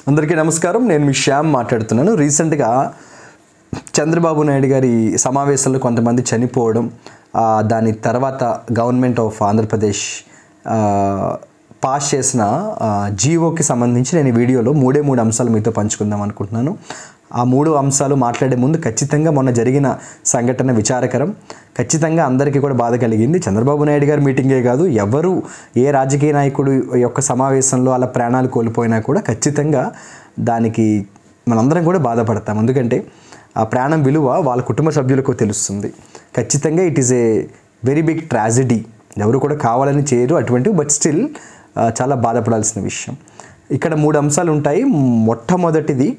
అందరికీ నమస్కారం నేను మీ శ్యామ్ మాట్లాడుతున్నాను రీసెంట్గా చంద్రబాబు నాయుడు గారి సమావేశంలో కొంతమంది చనిపోవడం ఆ, దాని తర్వాత గవర్నమెంట్ ఆఫ్ ఆంధ్రప్రదేశ్ ఆ, పాస్ చేసిన ఆ, జీవోకి సంబంధించి నేను ఈ వీడియోలో మూడే మూడు అంశాలు మీతో పంచుకుందాం అనుకుంటున్నాను ఆ మూడు అంశాలు మాట్లాడే ముందు ఖచ్చితంగా మొన్న జరిగిన సంఘటన విచారకరం ఖచ్చితంగా అందరికీ కూడా బాధ కలిగింది చంద్రబాబు నాయుడు గారి మీటింగే కాదు ఎవరు ఏ రాజకీయ నాయకుడు యొక్క సమావేశంలో అలా ప్రాణాలు కోల్పోయినా కూడా ఖచ్చితంగా దానికి మనందరం కూడా బాధపడతాం ఎందుకంటే ఆ ప్రాణం విలువ వాళ్ళ కుటుంబ సభ్యులకు తెలుస్తుంది ఖచ్చితంగా it is a very big tragedy ఎవరు కూడా కావాలని చేయరు అటువంటివి బట్ స్టిల్ చాలా బాధపడాల్సిన విషయం ఇక్కడ మూడు అంశాలు ఉంటాయి మొట్టమొదటిది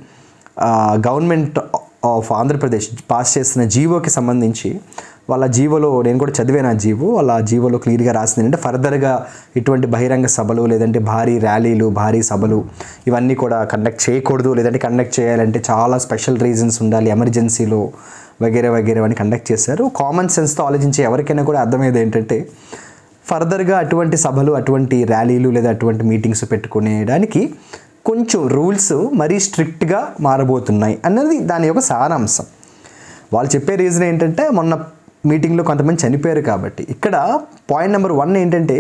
గవర్నమెంట్ ఆఫ్ ఆంధ్రప్రదేశ్ పాస్ చేసిన జీవోకి సంబంధించి వాళ్ళ జీవోలో నేను కూడా చదివాను ఆ జీవో వాళ్ళ జీవోలో క్లియర్గా రాసింది అంటే ఫర్దర్గా ఇటువంటి బహిరంగ సభలు లేదంటే భారీ ర్యాలీలు భారీ సభలు ఇవన్నీ కూడా కండక్ట్ చేయకూడదు లేదంటే కండక్ట్ చేయాలంటే చాలా స్పెషల్ రీజన్స్ ఉండాలి ఎమర్జెన్సీలో వగేరే వగేరే అని కండక్ట్ చేశారు కామన్ సెన్స్తో ఆలోచించే ఎవరికైనా కూడా అర్థమయ్యేది ఏంటంటే ఫర్దర్గా అటువంటి సభలు అటువంటి ర్యాలీలు లేదా అటువంటి మీటింగ్స్ పెట్టుకునేదానికి కొంచెం రూల్స్ మరీ స్ట్రిక్ట్గా మారబోతున్నాయి అన్నది దాని యొక్క సారాంశం వాళ్ళు చెప్పే రీజన్ ఏంటంటే మొన్న మీటింగ్లో కొంతమంది చనిపోయారు కాబట్టి ఇక్కడ పాయింట్ నెంబర్ వన్ ఏంటంటే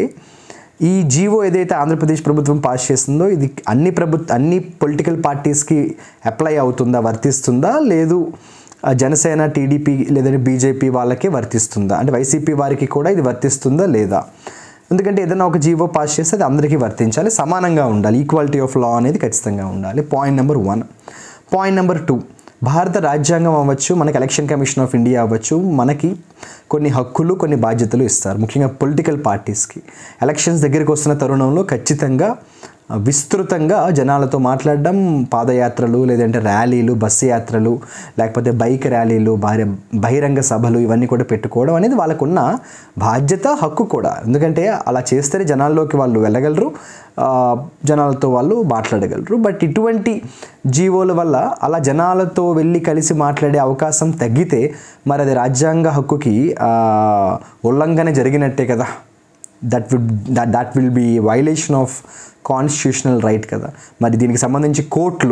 ఈ జీవో ఏదైతే ఆంధ్రప్రదేశ్ ప్రభుత్వం పాస్ చేస్తుందో ఇది అన్ని ప్రభుత్వ అన్ని పొలిటికల్ పార్టీస్కి అప్లై అవుతుందా వర్తిస్తుందా లేదు ఆ జనసేన టీడీపీ లేదంటే బీజేపీ వాళ్ళకే వర్తిస్తుందా అంటే వైసీపీ వారికి కూడా ఇది వర్తిస్తుందా లేదా ఎందుకంటే ఏదైనా ఒక జీవో పాస్ చేస్తే అది అందరికీ వర్తించాలి సమానంగా ఉండాలి ఈక్వాలిటీ ఆఫ్ లా అనేది ఖచ్చితంగా ఉండాలి point number one point number two భారత రాజ్యాంగం అవ్వచ్చు మనకి ఎలక్షన్ కమిషన్ ఆఫ్ ఇండియా అవ్వచ్చు మనకి కొన్ని హక్కులు కొన్ని బాధ్యతలు ఇస్తారు ముఖ్యంగా పొలిటికల్ పార్టీస్కి ఎలక్షన్స్ దగ్గరికి వస్తున్న తరుణంలో ఖచ్చితంగా విస్తృతంగా జనాలతో మాట్లాడడం పాదయాత్రలు లేదంటే ర్యాలీలు బస్సు యాత్రలు లేకపోతే బైక్ ర్యాలీలు భారీ బహిరంగ సభలు ఇవన్నీ కూడా పెట్టుకోవడం అనేది వాళ్ళకున్న బాధ్యత హక్కు కూడా ఎందుకంటే అలా చేస్తేనే జనాల్లోకి వాళ్ళు వెళ్ళగలరు ఆ, జనాలతో వాళ్ళు మాట్లాడగలరు బట్ ఇటువంటి జీవోల వల్ల అలా జనాలతో వెళ్ళి కలిసి మాట్లాడే అవకాశం తగ్గితే మరి అది రాజ్యాంగ హక్కుకి ఆ, ఉల్లంఘన జరిగినట్టే కదా that will that that will be violation of constitutional right కదా మరి దీనికి సంబంధించి కోర్టులు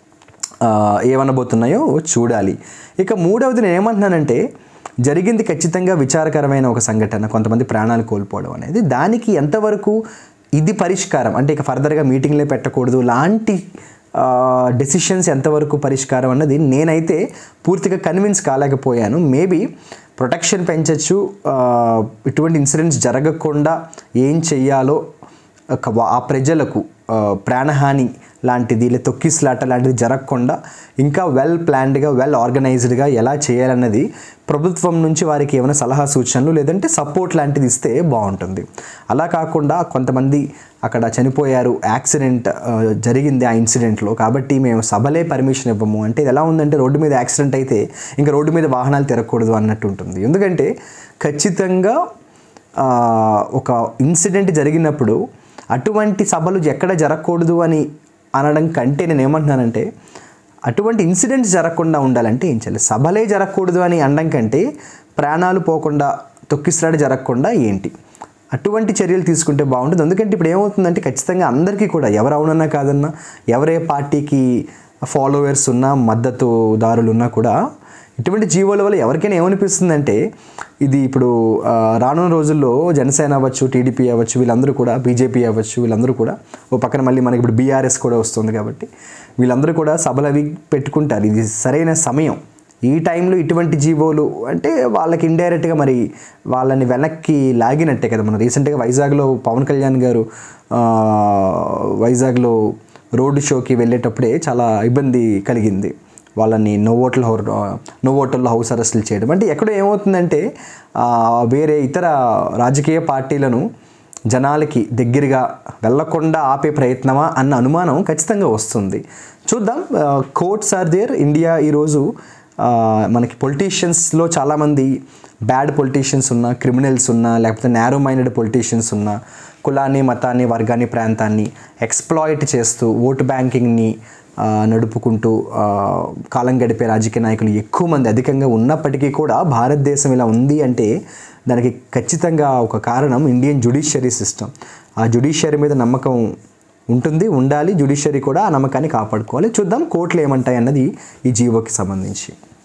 ఆ, ఏమనబోతున్నాయో చూడాలి ఇక మూడవది నేను ఏమంటున్నానంటే జరిగింది ఖచ్చితంగా విచారకరమైన ఒక సంఘటన కొంతమంది ప్రాణాలు కోల్పోవడం అనేది దానికి ఎంతవరకు ఇది పరిష్కారం అంటే ఇక ఫర్దర్గా మీటింగ్లే పెట్టకూడదు లాంటి డెసిషన్స్ ఎంతవరకు పరిష్కారం అన్నది నేనైతే పూర్తిగా కన్విన్స్ కాలేకపోయాను మేబీ ప్రొటెక్షన్ పెంచచ్చు ఆ, ఇటువంటి ఇన్సిడెంట్స్ జరగకుండా ఏం చెయ్యాలో ఒక వా- ఆ ప్రజలకు ఆ, ప్రాణహాని లాంటిది లేదా తొక్కిస్లాట లాంటిది జరగకుండా ఇంకా వెల్ ప్లాన్డ్గా వెల్ ఆర్గనైజ్డ్గా ఎలా చేయాలన్నది ప్రభుత్వం నుంచి వారికి ఏమైనా సలహా సూచనలు లేదంటే సపోర్ట్ లాంటిది ఇస్తే బాగుంటుంది అలా కాకుండా కొంతమంది అక్కడ చనిపోయారు యాక్సిడెంట్ ఆ, జరిగింది ఆ ఇన్సిడెంట్లో కాబట్టి మేము సభలే పర్మిషన్ ఇవ్వము అంటే ఇది ఎలా ఉందంటే రోడ్డు మీద యాక్సిడెంట్ అయితే ఇంకా రోడ్డు మీద వాహనాలు తిరగకూడదు అన్నట్టు ఉంటుంది ఎందుకంటే ఖచ్చితంగా ఆ, ఒక ఇన్సిడెంట్ జరిగినప్పుడు అటువంటి సభలు ఎక్కడ జరగకూడదు అని అనడం కంటే నేను ఏమంటున్నానంటే అటువంటి ఇన్సిడెంట్స్ జరగకుండా ఉండాలంటే ఏం చేయాలి సభలే జరగకూడదు అని అనడం కంటే ప్రాణాలు పోకుండా తొక్కిసలాట జరగకుండా ఏంటి అటువంటి చర్యలు తీసుకుంటే బాగుంటుంది ఎందుకంటే ఇప్పుడు ఏమవుతుందంటే ఖచ్చితంగా అందరికీ కూడా ఎవరు అవునన్నా కాదన్నా ఎవరే పార్టీకి ఫాలోవర్స్ ఉన్నా మద్దతుదారులు ఉన్నా కూడా ఇటువంటి జీవోల వల్ల ఎవరికైనా ఏమనిపిస్తుందంటే ఇది ఇప్పుడు ఆ, రానున్న రోజుల్లో జనసేన అవ్వచ్చు టీడీపీ అవ్వచ్చు వీళ్ళందరూ కూడా బీజేపీ అవ్వచ్చు వీళ్ళందరూ కూడా ఓ పక్కన మళ్ళీ మనకి ఇప్పుడు బీఆర్ఎస్ కూడా వస్తుంది కాబట్టి వీళ్ళందరూ కూడా సభలు అవి పెట్టుకుంటారు ఇది సరైన సమయం ఈ టైంలో ఇటువంటి జీవోలు అంటే వాళ్ళకి ఇండైరెక్ట్గా మరి వాళ్ళని వెనక్కి లాగినట్టే కదా మనం రీసెంట్గా వైజాగ్లో పవన్ కళ్యాణ్ గారు ఆ, వైజాగ్లో రోడ్డు షోకి వెళ్ళేటప్పుడే చాలా ఇబ్బంది కలిగింది వాళ్ళని నో ఓట్ల హౌ నో ఓటర్ల హౌస్ అరెస్టులు చేయడం అంటే ఎక్కడో ఏమవుతుందంటే ఆ, వేరే ఇతర రాజకీయ పార్టీలను జనాలకి దగ్గరగా వెళ్లకుండా ఆపే ప్రయత్నమా అన్న అనుమానం ఖచ్చితంగా వస్తుంది చూద్దాం కోర్ట్స్ ఆర్ దేర్ ఇండియా ఈరోజు ఆ, మనకి పొలిటీషియన్స్లో చాలామంది బ్యాడ్ పొలిటీషియన్స్ ఉన్నా క్రిమినల్స్ ఉన్నా లేకపోతే నేరో మైండెడ్ పొలిటీషియన్స్ ఉన్నా కులాన్ని మతాన్ని వర్గాన్ని ప్రాంతాన్ని ఎక్స్ప్లాయిట్ చేస్తూ ఓటు బ్యాంకింగ్ని ఆ, నడుపుకుంటూ ఆ, కాలం గడిపే రాజకీయ నాయకులు ఎక్కువ మంది అధికంగా ఉన్నప్పటికీ కూడా భారతదేశం ఇలా ఉంది అంటే దానికి ఖచ్చితంగా ఒక కారణం ఇండియన్ జుడిషియరీ సిస్టమ్ ఆ జుడిషియరీ మీద నమ్మకం ఉంటుంది ఉండాలి జ్యుడిషియరీ కూడా ఆ నమ్మకాన్ని కాపాడుకోవాలి చూద్దాం కోర్టులు ఏమంటాయి అన్నది ఈ జీవోకి సంబంధించి